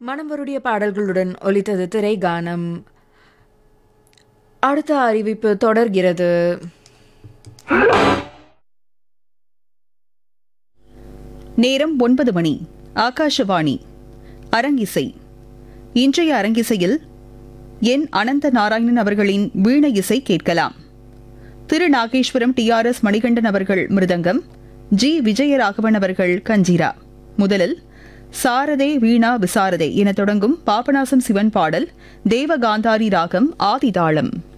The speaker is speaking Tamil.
மனம்பருடைய பாடல்களுடன் ஒலித்தது திரை கானம் அடுத்த அறிவிப்பு தொடர்கிறது நேரம் ஒன்பது மணி ஆகாஷவாணி அரங்கிசை இன்றைய அரங்கிசையில் என் அனந்த நாராயணன் அவர்களின் வீண இசை கேட்கலாம் Thirunageswaram T R S Manikandan அவர்கள் மிருதங்கம் ஜி விஜயராகவன் அவர்கள் கஞ்சிரா முதலில் சாரதே வீணா விசாரதே என தொடங்கும் பாபநாசம் சிவன் பாடல் தேவகாந்தாரி ராகம் ஆதிதாளம்